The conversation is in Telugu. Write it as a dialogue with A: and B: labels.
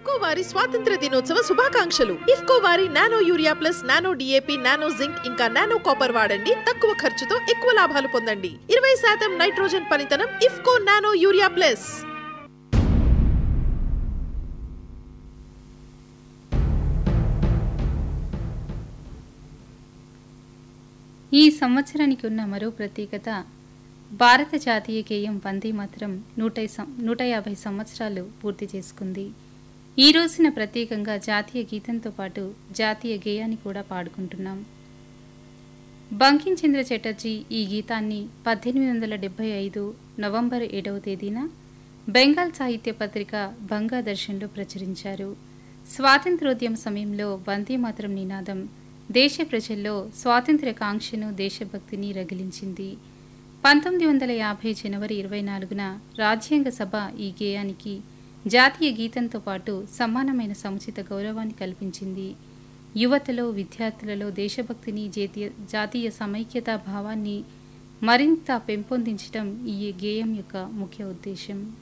A: ఇఫ్కో వారి స్వాతంత్ర దినోత్సవ శుభాకాంక్షలు ఇఫ్కో వారి nano urea plus nano D A P nano zinc ఇంకా నానో కాపర్ వాడండి తక్కువ ఖర్చుతో ఎక్కువ లాభాలు పొందండి ఇరవై శాతం నైట్రోజన్ పనితనం ఇఫ్కో నానో యూరియా ప్లస్
B: ఈ సంవత్సరానికి ఉన్న మరో ప్రత్యేకత భారత జాతీయ గేయం వందే మాత్రం నూట సం- నూట యాభై సంవత్సరాలు పూర్తి చేసుకుంది ఈ రోజున ప్రత్యేకంగా జాతీయ గీతంతో పాటు జాతీయ గేయాన్ని కూడా పాడుకుంటున్నాం బంకించంద్ర చటర్జీ ఈ గీతాన్ని పద్దెనిమిది వందల డెబ్బై ఐదు నవంబర్ ఏడవ తేదీన బెంగాల్ సాహిత్య పత్రిక బంగాదర్శన్లో ప్రచురించారు స్వాతంత్రోద్యమ సమయంలో వందే మాతరం నినాదం దేశ ప్రజల్లో స్వాతంత్ర్య కాంక్షను దేశభక్తిని రగిలించింది పంతొమ్మిది వందల యాభై జనవరి ఇరవై నాలుగున రాజ్యాంగ సభ ఈ గేయానికి జాతీయ గీతంతో పాటు సమానమైన సముచిత గౌరవాన్ని కల్పించింది యువతలో విద్యార్థులలో దేశభక్తిని జాతీయ జాతీయ సమైక్యతా భావాన్ని మరింత పెంపొందించడం ఈ గేయం యొక్క ముఖ్య ఉద్దేశం